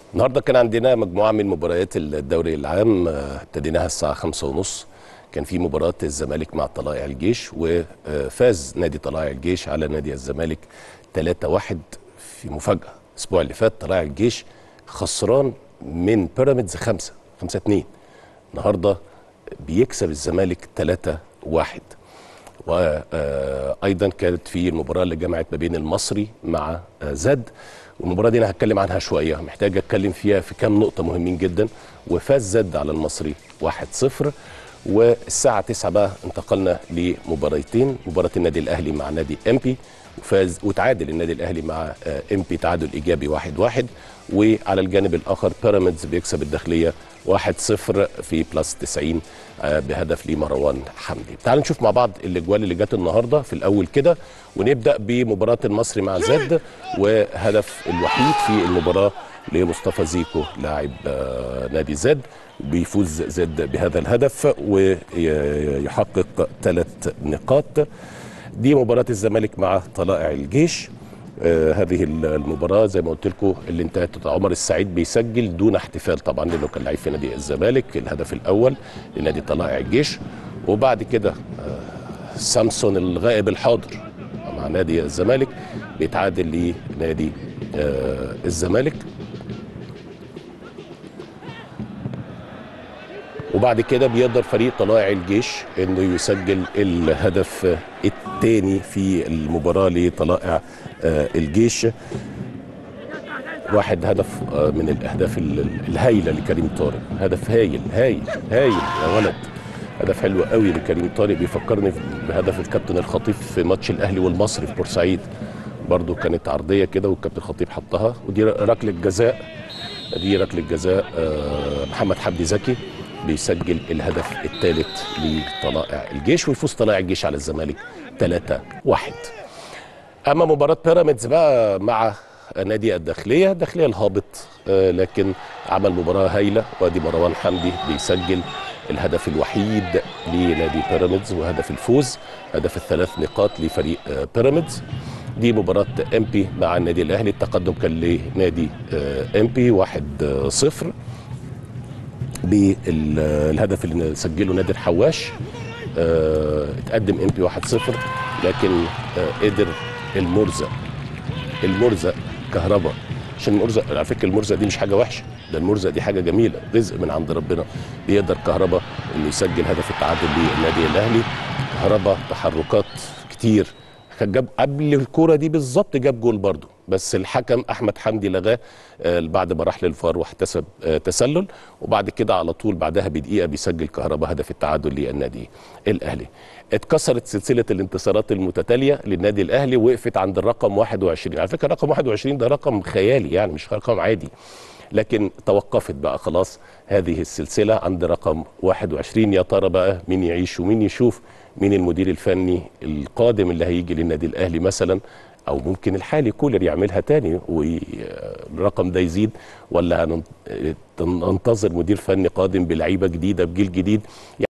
النهارده كان عندنا مجموعه من مباريات الدوري العام آه، ابتديناها الساعه خمسة ونص كان في مباراه الزمالك مع طلائع الجيش وفاز نادي طلائع الجيش على نادي الزمالك 3-1 في مفاجاه الاسبوع اللي فات طلائع الجيش خسران من بيراميدز 5 5 2 النهارده بيكسب الزمالك 3-1 وايضا كانت في المباراه اللي جمعت ما بين المصري مع آه، زد والمباراه دي انا هتكلم عنها شويه محتاج اتكلم فيها في كام نقطه مهمين جدا وفاز زد على المصري 1-0 والساعه 9 بقى انتقلنا لمباراتين مباراه النادي الاهلي مع نادي امبي وفاز وتعادل النادي الاهلي مع آه، امبي تعادل ايجابي 1-1 وعلى الجانب الاخر بيراميدز بيكسب الداخليه 1-0 في بلس 90 آه، بهدف لمروان حمدي تعالوا نشوف مع بعض الاجوال اللي جت النهارده في الاول كده ونبدا بمباراه المصري مع زد وهدف الوحيد في المباراه لمصطفى زيكو لاعب آه، نادي زد بيفوز زد بهذا الهدف ويحقق ثلاث نقاط دي مباراة الزمالك مع طلائع الجيش آه هذه المباراة زي ما قلت لكم اللي انتهت عمر السعيد بيسجل دون احتفال طبعا لانه كان لعيب في نادي الزمالك الهدف الاول لنادي طلائع الجيش وبعد كده آه سامسون الغائب الحاضر مع نادي الزمالك بيتعادل لنادي آه الزمالك وبعد كده بيقدر فريق طلائع الجيش انه يسجل الهدف الثاني في المباراه لطلائع آه، الجيش واحد هدف آه، من الاهداف ال- الهايله لكريم طارق هدف هايل هايل هايل يا ولد هدف حلو قوي لكريم طارق بيفكرني بهدف الكابتن الخطيب في ماتش الاهلي والمصري في بورسعيد برضو كانت عرضيه كده والكابتن الخطيب حطها ودي ركله جزاء دي ركله جزاء آه، محمد حمدي زكي بيسجل الهدف الثالث لطلائع الجيش ويفوز طلائع الجيش على الزمالك 3-1 اما مباراه بيراميدز بقى مع نادي الداخليه الداخليه الهابط آه، لكن عمل مباراه هايله وادي مروان حمدي بيسجل الهدف الوحيد لنادي بيراميدز وهدف الفوز هدف الثلاث نقاط لفريق آه، بيراميدز دي مباراة امبي مع النادي الاهلي التقدم كان لنادي آه، امبي 1-0 بالهدف اللي سجله نادر حواش آه، اتقدم امبي 1-0 لكن آه، قدر المرزق المرزق كهرباء عشان المرزق على فكره المرزق دي مش حاجه وحشه ده المرزق دي حاجه جميله رزق من عند ربنا بيقدر كهرباء انه يسجل هدف التعادل للنادي الاهلي كهرباء تحركات كتير كان جاب قبل الكوره دي بالظبط جاب جول برضه بس الحكم احمد حمدي لغاه آه، بعد ما راح للفار واحتسب آه، تسلل وبعد كده على طول بعدها بدقيقه بيسجل كهرباء هدف التعادل للنادي الاهلي اتكسرت سلسله الانتصارات المتتاليه للنادي الاهلي وقفت عند الرقم 21 على فكره رقم 21 ده رقم خيالي يعني مش رقم عادي لكن توقفت بقى خلاص هذه السلسله عند رقم 21 يا ترى بقى مين يعيش ومين يشوف مين المدير الفني القادم اللي هيجي للنادي الاهلي مثلا او ممكن الحالي كولر يعملها تاني والرقم ده يزيد ولا هننتظر مدير فني قادم بلعيبه جديده بجيل جديد